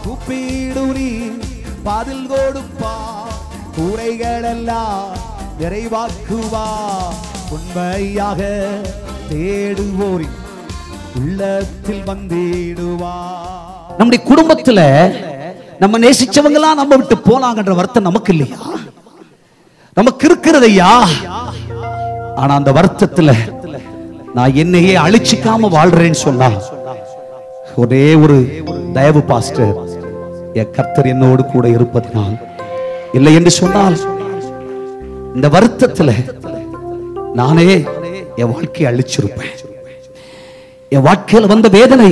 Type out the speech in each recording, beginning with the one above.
கூப்பிடுனி பதில் கொடுப்பா குறைகளெல்லாம் நிறைவாக்குவா உண்மையாக தேடுவோரின் உள்ளத்தில் வந்திடுவா நம்முடைய குடும்பத்துல நம்ம நேசிச்சவங்கலாம் நம்ம விட்டு போனாங்கன்ற வருத்தம் நமக்கு இல்லையா நமக்கு இருக்கிறதையா ஆனா அந்த வருத்தத்துல நான் என்னையே அழிச்சிக்காம வாழ்றேன்னு சொன்னா ஒரே ஒரு தயவு பாஸ்டர் என் கர்த்தர் என்னோடு கூட இருப்பதனால் இல்லை என்று சொன்னால் இந்த வருத்தத்துல நானே என் வாழ்க்கையை அழிச்சிருப்பேன் என் வாழ்க்கையில வந்த வேதனை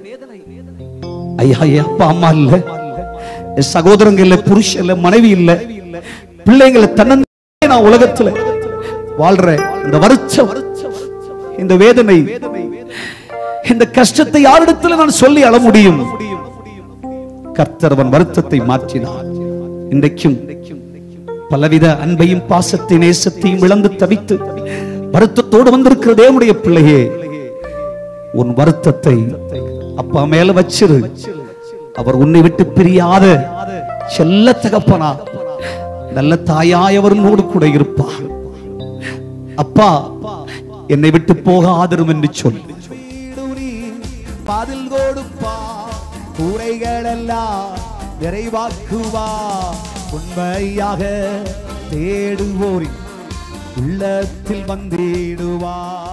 ஐயா என் அப்பா அம்மா இல்ல என் சகோதரங்க இல்ல புருஷன் இல்ல மனைவி இல்ல பிள்ளைங்களை தன்னந்தே நான் உலகத்துல வாழ்றேன் இந்த வருத்தம் இந்த வேதனை இந்த கஷ்டத்தை யாரிடத்துல நான் சொல்லி அழ முடியும் கர்த்தர் அவன் வருத்தத்தை மாற்றினார் இன்றைக்கும் பலவித அன்பையும் பாசத்தை நேசத்தையும் இழந்து தவித்து வருத்தத்தோடு வந்திருக்கிற தேவனுடைய பிள்ளையே உன் வருத்தத்தை அப்பா மேல வச்சிரு அவர் உன்னை விட்டு பிரியாத செல்ல தகப்பனா நல்ல தாயாய் அவர் உன்னோடு கூட இருப்பார் அப்பா என்னை விட்டு போகாதிரும் என்று சொல் வீடுனி பதில் கொடுப்பா குறைகளெல்லாம் நிறைவாக்குவா உண்மையாக தேடுவோரின் உள்ளத்தில் வந்திடுவா